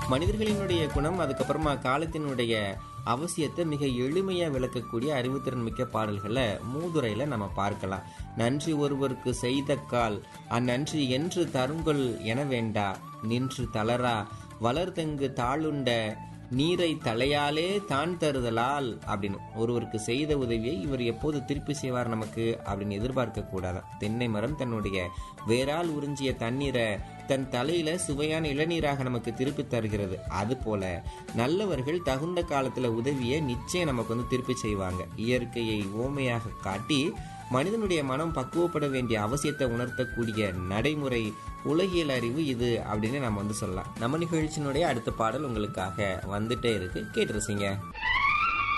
மனிதர்களினுடைய குணம் அதுக்கப்புறமா காலத்தினுடைய அவசியத்தை மிக எளிமையா விளக்கக்கூடிய அறிவுத்திறன் மிக்க பாடல்களை மூதுரையில நம்ம பார்க்கலாம் நன்றி ஒருவருக்கு செய்த கால் அந்நன்றி என்று தருங்கொள் என வேண்டா நின்று தளரா வளர்தங்கு தாளுண்ட நீரை தலையாலே தான் தருதலால் அப்படின்னு ஒருவருக்கு செய்த உதவியை இவர் எப்போது திருப்பி செய்வார் நமக்கு அப்படின்னு எதிர்பார்க்க கூடாதான் தென்னை மரம் தன்னுடைய வேரால் உறிஞ்சிய தண்ணீரை தன் தலையில சுவையான இளநீராக நமக்கு திருப்பி தருகிறது அது போல நல்லவர்கள் தகுந்த காலத்துல உதவியை நிச்சயம் நமக்கு வந்து திருப்பி செய்வாங்க இயற்கையை ஓமையாக காட்டி மனிதனுடைய மனம் பக்குவப்பட வேண்டிய அவசியத்தை உணர்த்தக்கூடிய நடைமுறை உலகியல் அறிவு இது அப்படின்னு நம்ம வந்து சொல்லலாம் நம்ம நிகழ்ச்சியினுடைய அடுத்த பாடல் உங்களுக்காக வந்துட்டே இருக்கு கேட்டு ரசிங்க